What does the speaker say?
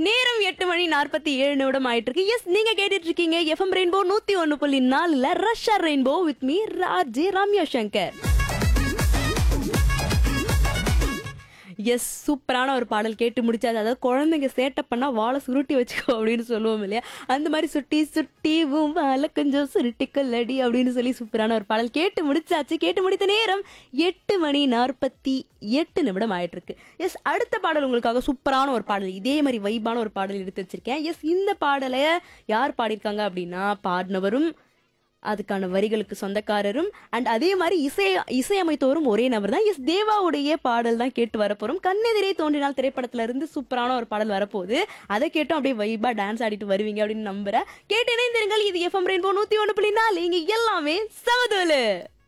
நேரம் எட்டு மணி நாற்பத்தி ஏழு நிமிடம் ஆயிட்டு இருக்கு எஸ் நீங்க கேட்டுட்டு இருக்கீங்க எஃப்எம் ரெயின்போ நூத்தி ஒன்னு புள்ளி நாலுல ரஷ்யா ரெயின்போ வித் மீ ராஜே ரம்யா சங்கர் எஸ் சூப்பரான ஒரு பாடல் கேட்டு முடிச்சாது அதாவது குழந்தைங்க சேட்டை பண்ணா வாழை சுருட்டி வச்சுக்கோ அப்படின்னு சொல்லுவோம் இல்லையா அந்த மாதிரி சுட்டி சுட்டி உன் வாழை கொஞ்சம் சுருட்டி கொள்ளடி அப்படின்னு சொல்லி சூப்பரான ஒரு பாடல் கேட்டு முடிச்சாச்சு கேட்டு முடித்த நேரம் எட்டு மணி நாற்பத்தி எட்டு நிமிடம் ஆயிட்டு இருக்கு எஸ் அடுத்த பாடல் உங்களுக்காக சூப்பரான ஒரு பாடல் இதே மாதிரி வைபான ஒரு பாடல் எடுத்து வச்சிருக்கேன் எஸ் இந்த பாடலை யார் பாடியிருக்காங்க அப்படின்னா பாடினவரும் அதுக்கான வரிகளுக்கு சொந்தக்காரரும் அண்ட் அதே மாதிரி இசை இசையமைத்தோரும் ஒரே நபர் தான் எஸ் தேவாவுடைய பாடல் தான் கேட்டு வரப்போறோம் கண்ணெதிரே தோன்றினால் திரைப்படத்துல இருந்து சூப்பரான ஒரு பாடல் வரப்போகுது அதை கேட்டும் அப்படியே வைபா டான்ஸ் ஆடிட்டு வருவீங்க அப்படின்னு நம்புறேன் கேட்டு இணைந்திருங்கள் இது எஃப்எம் ரெயின்போ நூத்தி ஒன்று புள்ளி நாலு இங்க எல்லாமே சமதோலு